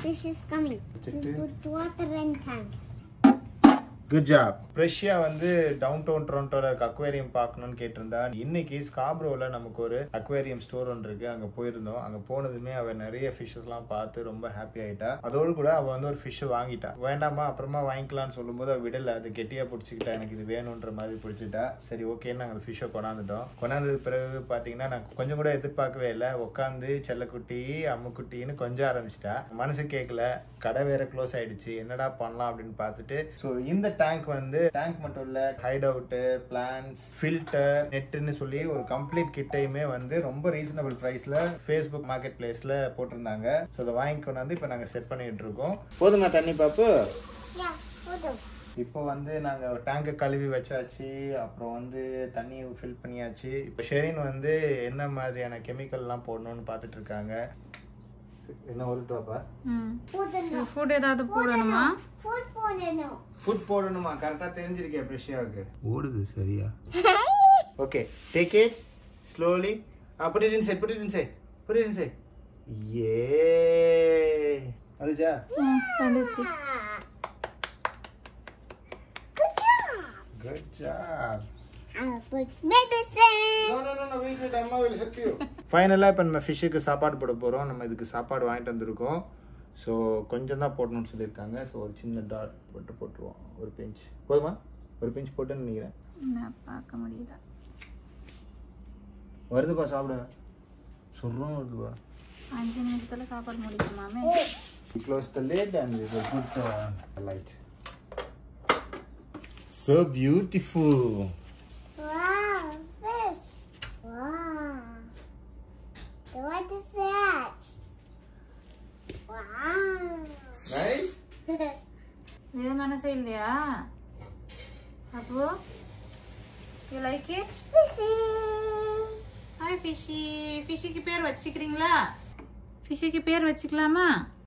fish is coming. வச்சுட்டு Put water and tank. Good job பிரஷ்யா வந்து டவுன் டவுன் டொரண்டோல இருக்க அக்வேரியம் பார்க்கணும்னு கேட்டிருந்தா இன்னைக்கு ஸ்காப்ரோல நமக்கு ஒரு அக்வேரியம் ஸ்டோர் ஒன்று இருக்கு அங்க போயிருந்தோம் அங்க போனதுமே அவ நிறைய ஃபிஷ்ஷஸ்லாம் பார்த்து ரொம்ப ஹாப்பி ஆயிட்டா அதோடு கூட அவ வந்து ஒரு ஃபிஷ் வாங்கிட்டா வேண்டாமா அப்புறமா வாங்கிக்கலாம்னு சொல்லும்போது அவ விடல அது கெட்டியா பிடிச்சிக்கிட்டா எனக்கு இது வேணுன்ற மாதிரி பிடிச்சிட்டா சரி ஓகே நாங்கள் அந்த ஃபிஷ்ஷை கொண்டாந்துட்டோம் கொண்டாந்தது பிறகு பார்த்தீங்கன்னா நான் கொஞ்சம் கூட எதிர்பார்க்கவே இல்லை உட்காந்து செல்லக்குட்டி அம்முக்குட்டின்னு கொஞ்சம் ஆரம்பிச்சிட்டா மனசு கேட்கல கடை வேற க்ளோஸ் ஆயிடுச்சு என்னடா பண்ணலாம் அப்படின்னு பார்த்துட்டு ஸோ இந்த டேங்க் வந்து டேங்க் மட்டும் இல்ல ஹைட் அவுட்டு பிளான்ஸ் ஃபில்டர் நெட்டுன்னு சொல்லி ஒரு கம்ப்ளீட் கிட்டையுமே வந்து ரொம்ப ரீசனபிள் ப்ரைஸ்ல ஃபேஸ்புக் மார்க்கெட் பிளேஸ்ல போட்டிருந்தாங்க ஸோ அதை வாங்கி கொண்டாந்து இப்போ நாங்கள் செட் பண்ணிட்டு இருக்கோம் போதுமா தண்ணி பாப்பு Yeah, hold on. இப்போ வந்து நாங்கள் டேங்கை கழுவி வச்சாச்சு அப்புறம் வந்து தண்ணி ஃபில் பண்ணியாச்சு இப்போ ஷெரின் வந்து என்ன மாதிரியான கெமிக்கல்லாம் போடணும்னு பார்த்துட்டு இருக்காங்க என்ன ஒரு ட்ராப்பா ம் Put the ஃபுட் ஏதாவது போடணுமா food for the no. Food போடணுமா கரெக்டாக தெரிஞ்சிருக்கேன் ப்ரெஷ்யாவுக்கு ஓடுது சரியா okay take it slowly put it inside put it inside put it inside ஏ அதுச்சா ம் வந்துச்சு Good job. Good job I'll put medicine. ஃபைனலாக இப்போ நம்ம ஃபிஷ்ஷுக்கு சாப்பாடு போட போகிறோம் நம்ம இதுக்கு சாப்பாடு வாங்கிட்டு வந்திருக்கோம் ஸோ கொஞ்சம் தான் போடணும்னு சொல்லியிருக்காங்க ஸோ ஒரு சின்ன டாட் போட்டு போட்டுருவோம் ஒரு பிஞ்ச் போதுமா ஒரு பிஞ்ச் போட்டுன்னு நினைக்கிறேன் நான் பார்க்க முடியல வருதுப்பா சாப்பிட சொல்கிறோம் வருதுப்பா அஞ்சு நிமிஷத்துல சாப்பாடு முடிக்குமாமே We close the lid and we will put the light. So beautiful. Wow, fish. Wow. What is that? Wow. Nice. விட மனசே இல்லையா அப்போ you like it Fishy. Hi fishy ஃபிஷிக்கு பேர் வச்சுக்கிறீங்களா ஃபிஷிக்கு பேர் வச்சுக்கலாமா